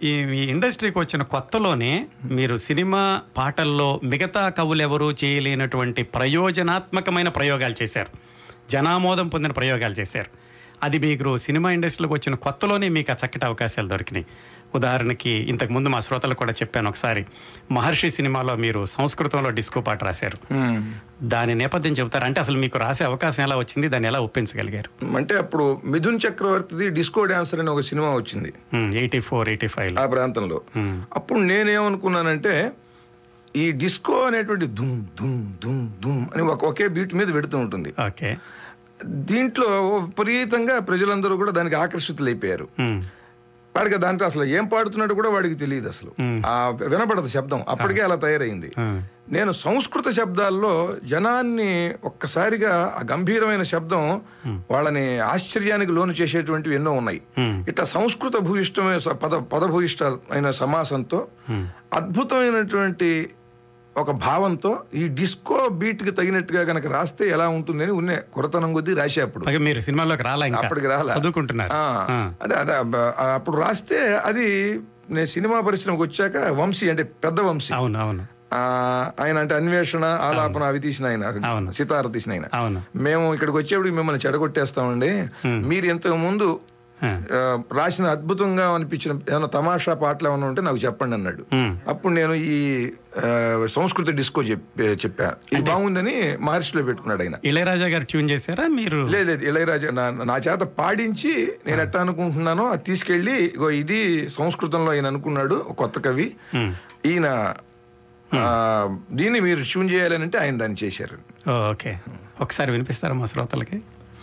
ఈ ఈ ఇండస్ట్రీకి వచ్చిన కొత్తలోనే మీరు సినిమా పాటల్లో మిగతా కవులు ఎవరు చేయలేనటువంటి ప్రయోజనాత్మకమైన ప్రయోగాలు చేశారు జనామోదం పొందిన ప్రయోగాలు చేశారు అది మీకు సినిమా ఇండస్ట్రీలోకి వచ్చిన కొత్తలోనే మీకు ఆ చక్కటి అవకాశాలు దొరికినాయి ఉదాహరణకి ఇంతకు ముందు మా శ్రోతలకు కూడా చెప్పాను ఒకసారి మహర్షి సినిమాలో మీరు సంస్కృతంలో డిస్కో పాట రాశారు దాని నేపథ్యం చెబుతారు అంటే అసలు మీకు రాసే అవకాశం ఎలా వచ్చింది దాన్ని ఎలా ఒప్పించగలిగారు అంటే అప్పుడు మిథున్ చక్రవర్తిది డిస్కో డాన్సర్ అనే ఒక సినిమా వచ్చింది ఎయిటీ ఫోర్ ఎయిటీ ఫైవ్ ఆ ప్రాంతంలో అప్పుడు నేనేమనుకున్నానంటే ఈ డిస్కో అనేటువంటి దుమ్ దుమ్ దుమ్ దుమ్ అని ఒక ఒకే బీట్ మీద పెడుతూ ఉంటుంది ఓకే దీంట్లో విపరీతంగా ప్రజలందరూ కూడా దానికి ఆకర్షితులైపోయారు వాడికి దాంట్లో అసలు ఏం పాడుతున్నాడు కూడా వాడికి తెలియదు అసలు మ్మ్. ఆ వినపడదు శబ్దం అప్పటికే అలా తయారైంది నేను సంస్కృత శబ్దాల్లో జనాన్ని ఒక్కసారిగా ఆ గంభీరమైన శబ్దం వాళ్ళని ఆశ్చర్యానికి లోను చేసేటువంటివి ఎన్నో ఉన్నాయి ఇట్లా సంస్కృత భూయిష్టమైన స- పద పదభూయిష్ట అయిన సమాసంతో అద్భుతమైనటువంటి ఒక భావంతో ఈ డిస్కో బీట్ కి తగినట్టుగా గనక రాస్తే ఎలా ఉంటుందని ఉన్నే కొరతనం కొద్దీ రాసే అప్పుడు అలాగే మీరు సినిమాలోకి రాలా ఇంకా అప్పటికి రాలా చదువుకుంటున్నారు ఆ, ఆ. అంటే అదే అబ్బ- ఆ, అప్పుడు రాస్తే అది నేను సినిమా పరిశ్రమకు వచ్చాక వంశీ అంటే పెద్ద వంశీ అవును అవును ఆ, ఆయన అంటే అన్వేషణ ఆలాపన అవి తీసిన ఆయన అవును. సితార తీసిన ఆయన అవును మేము ఇక్కడికి వచ్చేప్పుడు మిమ్మల్ని చెడగొట్టేస్తామండి Hmm. మీరు ఇంతకు ముందు ఆ. ఆ, రాసిన అద్భుతంగా అనిపించిన ఏమైనా తమాషా పాటలు ఏమైనా ఉంటే నాకు చెప్పండి అన్నాడు ఉమ్. అప్పుడు నేను ఈ ఆ, సంస్కృత డిస్కో చెప్పా చెప్పా ఇది బాగుందని మహర్షిలో పెట్టుకున్నాడు ఆయన ఇళయరాజా గారు ట్యూన్ చేశారా మీరు లేదు లేదు ఇళయరాజా నా నా చేత పాడించి నేను ఎట్టా అనుకుంటున్నానో అది తీసుకెళ్ళి ఇగో ఇది సంస్కృతంలో ఆయన అనుకున్నాడు ఒక కొత్త కవి ఉమ్. ఈయన ఆ, దీన్ని మీరు ట్యూన్ చేయాలని అంటే ఆయన దాన్ని చేశారు ఓ, ఓకే ఒకసారి వినిపిస్తారా మా శ్రోతలకి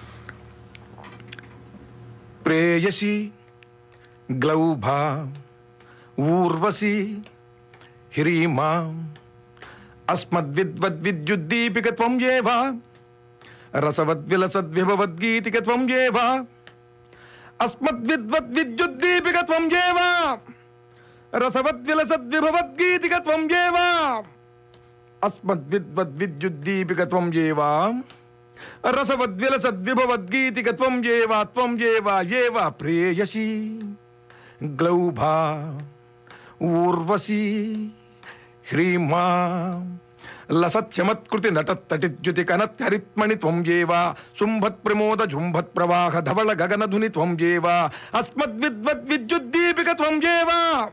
ప్రేయసి గ్లౌభా ఊర్వశి హ్రీమా అస్మద్విద్వద్విద్యుద్దీపిక త్వం ఏవ రసవద్విలసద్విభవద్గీతిక త్వం ఏవ అస్మద్విద్వద్విద్యుద్దీపిక త్వం ఏవ రసవద్విలసద్విభవద్గీతిక త్వం ఏవ అస్మద్విద్వద్విద్యుద్దీపిక త్వం ఏవ రసవద్విలసద్విభవద్గీతిక త్వం ఏవ త్వం ఏవ ఏవ ప్రేయసి గ్లౌభా ఊర్వశీ హ్రీమా లసచ్చమత్కృతి నటత్తటిద్యుతి కనత్ హరిత్మణి త్వం ఏవ శుంభత్ ప్రమోద జుంభత్ ప్రవాహ ధవళ గగనధుని త్వం ఏవ అస్మద్విద్వద్విద్యుద్దీపిక త్వం ఏవ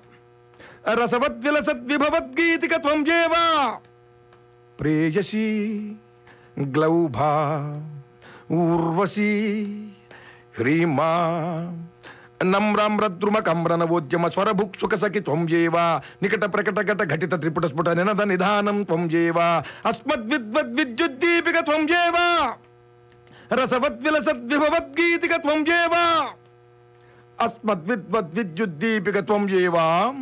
రసవద్విలసద్విభవద్గీతిక త్వం ఏవ ప్రేయసి గ్లౌభా ఊర్వశీ హ్రీమా నమ్రామ్రద్రుమ కమ్రనవోద్యమ స్వరభుక్ సుఖ సఖి త్వం ఏవ నికట ప్రకట గట ఘటిత త్రిపుట స్ఫుట నినద నిధానం త్వం ఏవ అస్మద్విద్వద్విద్యుద్దీపిక త్వం ఏవ రసవద్విలసద్విభవద్గీతిక త్వం ఏవ అస్మద్విద్వద్విద్యుద్దీపిక త్వం ఏవ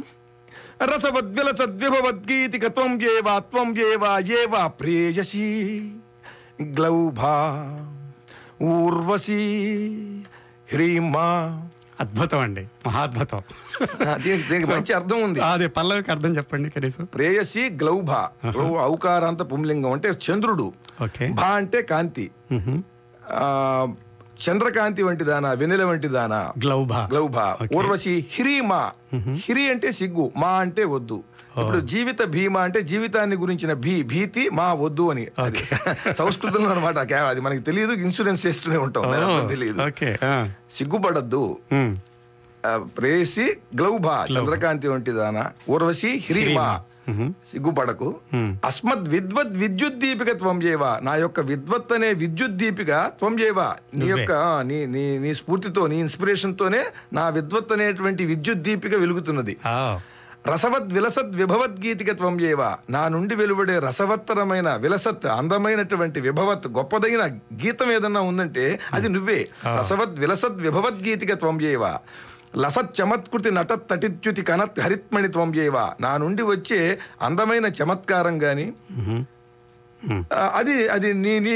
రసవద్విలసద్విభవద్గీతిక త్వం ఏవ త్వం ఏవ ఏవ ప్రేయసి గ్లౌభా ఊర్వశీ హ్రీమా అద్భుతం అండి మహాద్భుతం దీనికి దీనికి మంచి అర్థం ఉంది అదే పల్లవికి అర్థం చెప్పండి కనీసం ప్రేయసి గ్లౌభ గ్లౌ ఔకారాంత పుంలింగం అంటే చంద్రుడు ఓకే భా అంటే కాంతి మ్హూ. ఆ చంద్రకాంతి వంటి దానా వెన్నెల వంటి దానా గ్లౌభా గ్లౌభ Okay. ఊర్వశి హిరీమా మ్హూ. హిరి అంటే సిగ్గు మా అంటే వద్దు ఇప్పుడు జీవిత భీమా అంటే జీవితాన్ని గురించిన భీ భీతి మా వద్దు అని అది సంస్కృతంలో అనమాట అది మనకి తెలియదు ఇన్సూరెన్స్ చేస్తూనే ఉంటాం దాని అర్థం తెలియదు ఓకే ఆ. సిగ్గుపడద్దు ఉమ్. ఆ, ప్రేయసి గ్లౌభ చంద్రకాంతి వంటి దానా ఊర్వశి హిరీమా మ్హూ. సిగ్గుపడకు ఉమ్. అస్మద్ విద్వత్ విద్యుత్ దీపిక త్వం చేవ నా యొక్క విద్వత్ అనే విద్యుత్ దీపిక త్వం చేవ నీ నువ్వే. యొక్క నీ నీ నీ స్ఫూర్తితో నీ ఇన్స్పిరేషన్ తోనే నా విద్వత్ అనేటువంటి విద్యుత్ దీపిక వెలుగుతున్నది ఆ. రసవద్ విలసద్ విభవద్గీతిక త్వం చేవ నా నుండి వెలువడే రసవత్తరమైన విలసత్ అందమైనటువంటి విభవత్ గొప్పదైన గీతం ఏదన్నా ఉందంటే అది నువ్వే రసవద్ విలసద్ విభవద్గీతిక త్వం చేవ లసత్ చమత్కృతి నటత్ తటిత్యుతి కనత్ హరిత్మణి త్వం చేవ నా నుండి వచ్చే అందమైన చమత్కారం గాని మ్హూ. ఉమ్. ఆ, అది అది నీ నీ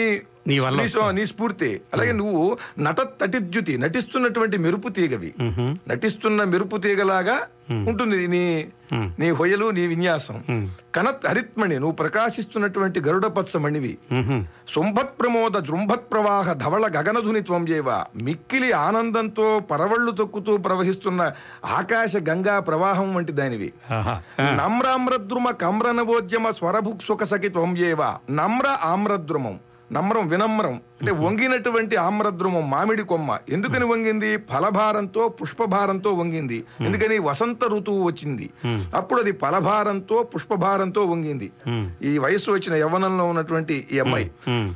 నీ వల్ల నీ స్వ- నీ స్ఫూర్తి అలాగే నువ్వు నట తటిద్యుతి నటిస్తున్నటువంటి మెరుపు తీగవి మ్హూ. నటిస్తున్న మెరుపు తీగలాగా ఉంటుంది నీ మ్. నీ హొయలు నీ విన్యాసం మ్. కనత్ హరిత్మణి నువ్వు ప్రకాశిస్తున్నటువంటి గరుడపత్స మణివి మ్హూ. శుంభత్ ప్రమోద జృంభత్ ప్రవాహ ధవళ గగనధుని త్వం చేవ మిక్కిలి ఆనందంతో పరవళ్ళు తొక్కుతూ ప్రవహిస్తున్న ఆకాశ గంగా ప్రవాహం వంటి దానివి ఆహా. ఆ. నమ్రామ్రద్రుమ కమ్రనవోద్యమ స్వరభుక్ సుఖ సఖి త్వం చేవ నమ్ర ఆమ్రద్రుమం నమ్రం వినమ్రం అంటే వంగినటువంటి ఆమ్రద్రుమం మామిడి కొమ్మ ఎందుకని వంగింది ఫలభారంతో పుష్పభారంతో వంగింది ఎందుకని వసంత ఋతువు వచ్చింది మ్. అప్పుడు అది ఫలభారంతో పుష్పభారంతో వంగింది మ్. ఈ వయసు వచ్చిన యవ్వనంలో ఉన్నటువంటి ఈ అమ్మాయి మ్.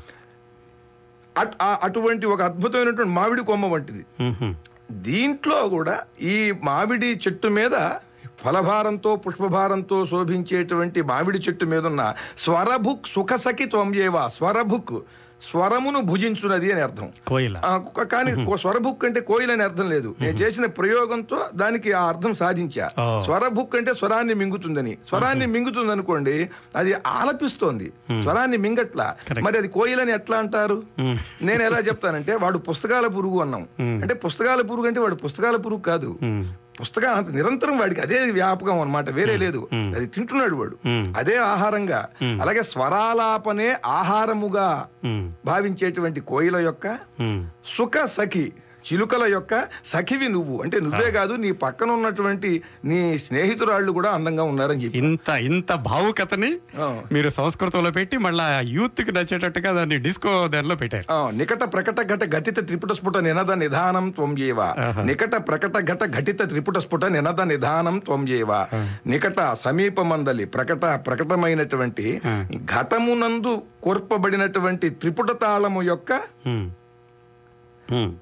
అట్- ఆ- అటువంటి ఒక అద్భుతమైనటువంటి మామిడి కొమ్మ వంటిది మ్హూ. దీంట్లో కూడా ఈ మామిడి చెట్టు మీద ఫలభారంతో పుష్పభారంతో శోభించేటువంటి మామిడి చెట్టు మీద ఉన్న స్వరభుక్ సుఖసఖి త్వంయేవా స్వరభుక్ స్వరమును భుజించున్నది అని అర్థం కోయిల ఆ, క- కానీ కో- స్వరభుక్ అంటే కోయిల్ అని అర్థం లేదు నేను చేసిన ప్రయోగంతో దానికి ఆ అర్థం సాధించా ఓ. స్వరభుక్ అంటే స్వరాన్ని మింగుతుందని స్వరాన్ని మింగుతుంది అనుకోండి అది ఆలపిస్తోంది స్వరాన్ని మింగట్లా Correct. మరి అది కోయిల్ అని ఎట్లా అంటారు మ్. నేను ఎలా చెప్తానంటే వాడు పుస్తకాల పురుగు అన్నాం మ్. అంటే పుస్తకాల పురుగు అంటే వాడు పుస్తకాల పురుగు కాదు మ్. పుస్తకాలు అంత నిరంతరం వాడికి అదే వ్యాపకం అన్నమాట వేరే లేదు మ్. అది తింటున్నాడు వాడు మ్. అదే ఆహారంగా మ్. అలాగే స్వరాలాపనే ఆహారముగా మ్. భావించేటువంటి కోయిల యొక్క మ్. సుఖ సఖి చిలుకల యొక్క సఖివి నువ్వు అంటే నువ్వే కాదు నీ పక్కన ఉన్నటువంటి నీ స్నేహితురాళ్ళు కూడా అందంగా ఉన్నారని చెప్పి ఇంత ఇంత భావుకతని ఆ. మీరు సంస్కృతంలో పెట్టి మళ్ళా యూత్ కి నచ్చేటట్టుగా దాన్ని డిస్కో దానిలో పెట్టారు ఆ, నికట ప్రకట ఘట ఘటిత త్రిపుట స్ఫుట నినద నిధానం త్వం చేవ ఆహా. నికట ప్రకట ఘట ఘటిత త్రిపుట స్ఫుట నినద నిధానం త్వం చేవ నికట సమీపమందలి ప్రకట ప్రకటమైనటువంటి ఆ. ఘటమునందు కూర్పబడినటువంటి త్రిపుట తాళము యొక్క మ్. మ్.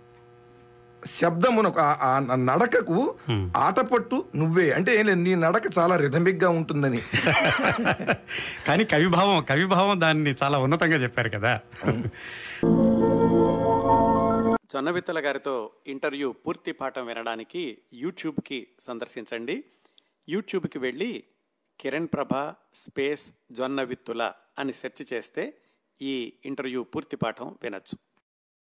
శబ్దమునకు ఆ- ఆ నడకకు Hmm. ఆటపట్టు నువ్వే అంటే ఏం లేదు, నీ నడక చాలా రిథమిక్ గా ఉంటుందని కానీ కవిభావం కవిభావం దాన్ని చాలా ఉన్నతంగా చెప్పారు కదా జొన్నవిత్తల గారితో ఇంటర్వ్యూ పూర్తి పాఠం వినడానికి యూట్యూబ్కి సందర్శించండి యూట్యూబ్కి వెళ్ళి కిరణ్ ప్రభ స్పేస్ జొన్న విత్తుల అని సెర్చ్ చేస్తే ఈ ఇంటర్వ్యూ పూర్తి పాఠం వినొచ్చు